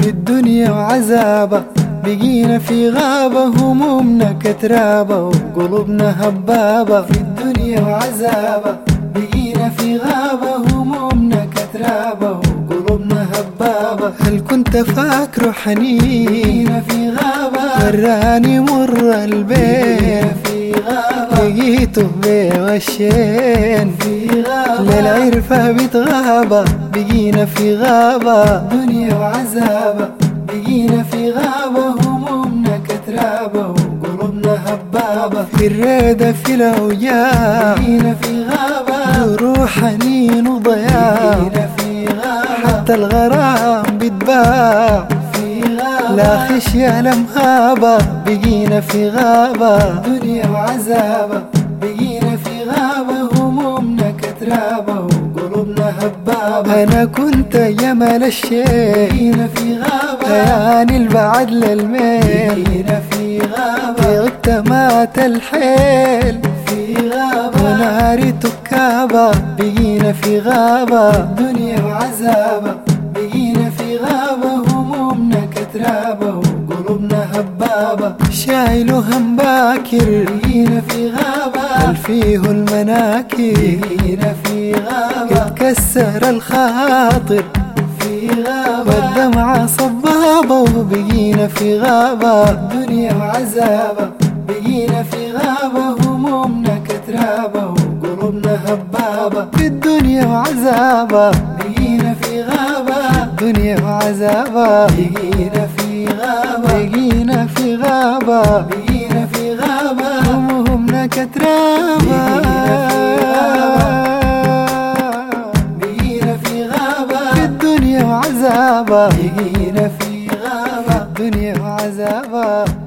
في الدنيا وعذابة بقينا في غابة همومنا كترابة وقلوبنا هبابة في الدنيا وعذابة بقينا في غابة همومنا كترابة وقلوبنا هبابة هل كنت فاكره حنين في غابة وراني مر البيت في غابة لقيته بوشين في غابة للعرفة بتغابة بقينا في غابة دنيا وعذابة بقينا في غابة همومنا كترابة وقلوبنا هبابة في الريدة في الأوجاع بقينا في غابة روح حنين وضياع بقينا في غابة حتى الغرام بتباع في غابة لا خشية لا مهابة بقينا في غابة دنيا وعذابة بقينا في غابة همومنا كترابة وقلوبنا هبابة أنا كنت جمل الشيء بقينا في غابة يعني البعد للميل بقينا في غابة غبت مات الحيل في غابة وناري تكابة بقينا في غابة دنيا وعذابة بقينا في غابة همومنا كترابة وقلوبنا هبابة شايل هم باكر بقينا في غابة هل فيه المناكر بقينا في غابة يتكسر الخاطر في غابة والدمعة صبابة وبقينا في غابة دنيا وعذابة بقينا في غابة همومنا كترابة وقلوبنا هبابة في الدنيا وعذابة بقينا في غابة دنيا وعذابة بقينا في غابة بقينا في غابة بقينا في غابة همومنا كترابة بقينا في غابة في الدنيا وعذابة بقينا في غابة دنيا وعذابة